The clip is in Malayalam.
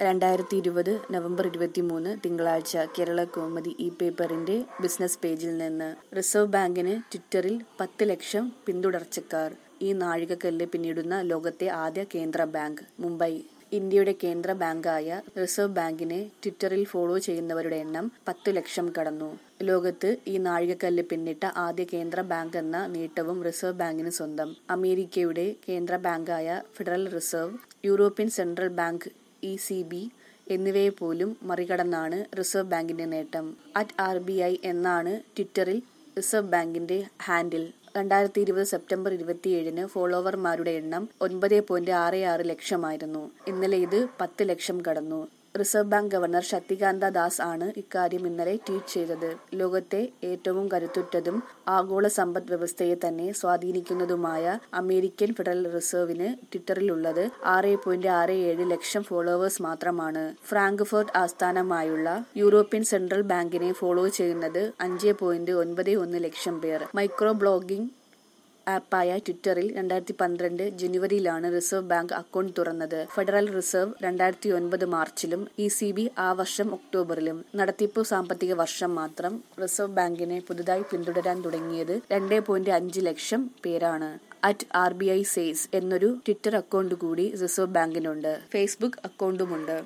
രണ്ടായിരത്തി ഇരുപത് നവംബർ ഇരുപത്തിമൂന്ന് തിങ്കളാഴ്ച കേരള കോമതി ഇ പേപ്പറിന്റെ ബിസിനസ് പേജിൽ നിന്ന് റിസർവ് ബാങ്കിന് ട്വിറ്ററിൽ പത്ത് ലക്ഷം പിന്തുടർച്ചക്കാർ ഈ നാഴികക്കല്ല് പിന്നിടുന്ന ലോകത്തെ ആദ്യ കേന്ദ്ര ബാങ്ക് മുംബൈ ഇന്ത്യയുടെ കേന്ദ്ര ബാങ്കായ റിസർവ് ബാങ്കിനെ ട്വിറ്ററിൽ ഫോളോ ചെയ്യുന്നവരുടെ എണ്ണം പത്തു ലക്ഷം കടന്നു ലോകത്ത് ഈ നാഴികക്കല്ല് പിന്നിട്ട ആദ്യ കേന്ദ്ര ബാങ്ക് എന്ന നേട്ടവും റിസർവ് ബാങ്കിന് സ്വന്തം അമേരിക്കയുടെ കേന്ദ്ര ബാങ്കായ federal reserve European central bank E C B എന്നിവയെ പോലും മറികടന്നാണ് റിസർവ് ബാങ്കിന്റെ നേട്ടം അറ്റ് ആർ ബി ഐ എന്നാണ് ട്വിറ്ററിൽ റിസർവ് ബാങ്കിന്റെ ഹാൻഡിൽ രണ്ടായിരത്തി ഇരുപത് സെപ്റ്റംബർ ഇരുപത്തിയേഴിന് ഫോളോവർമാരുടെ എണ്ണം ഒൻപത് പോയിന്റ് ആറ് ആറ് ലക്ഷമായിരുന്നു ഇന്നലെ ഇത് പത്ത് ലക്ഷം കടന്നു reserve bank governor Shaktikanta Das ആണ് ഇക്കാര്യം ഇന്നലെ ട്വീറ്റ് ചെയ്തത് ലോകത്തെ ഏറ്റവും കരുത്തുറ്റതും ആഗോള സമ്പദ് വ്യവസ്ഥയെ തന്നെ സ്വാധീനിക്കുന്നതുമായ അമേരിക്കൻ ഫെഡറൽ റിസർവിന് ട്വിറ്ററിലുള്ളത് ആറ് പോയിന്റ് ആറ് ഏഴ് ലക്ഷം ഫോളോവേഴ്സ് മാത്രമാണ് ഫ്രാങ്ക്ഫർട്ട് ആസ്ഥാനമായുള്ള യൂറോപ്യൻ സെൻട്രൽ ബാങ്കിനെ ഫോളോ ചെയ്യുന്നത് അഞ്ച് പോയിന്റ് ഒൻപത് ഒന്ന് ലക്ഷം പേർ മൈക്രോ ബ്ലോഗിംഗ് ആപ്പായ ട്വിറ്ററിൽ രണ്ടായിരത്തി പന്ത്രണ്ട് ജനുവരിയിലാണ് റിസർവ് ബാങ്ക് അക്കൗണ്ട് തുറന്നത് ഫെഡറൽ റിസർവ് രണ്ടായിരത്തി ഒൻപത് മാർച്ചിലും ഇ സി ബി ആ വർഷം ഒക്ടോബറിലും നടത്തിപ്പ് സാമ്പത്തിക വർഷം മാത്രം റിസർവ് ബാങ്കിനെ പുതുതായി പിന്തുടരാൻ തുടങ്ങിയത് രണ്ട് പോയിന്റ് അഞ്ച് ലക്ഷം പേരാണ് at R B I says എന്നൊരു ട്വിറ്റർ അക്കൗണ്ട് കൂടി റിസർവ് ബാങ്കിനുണ്ട് ഫേസ്ബുക്ക് അക്കൗണ്ടുമുണ്ട്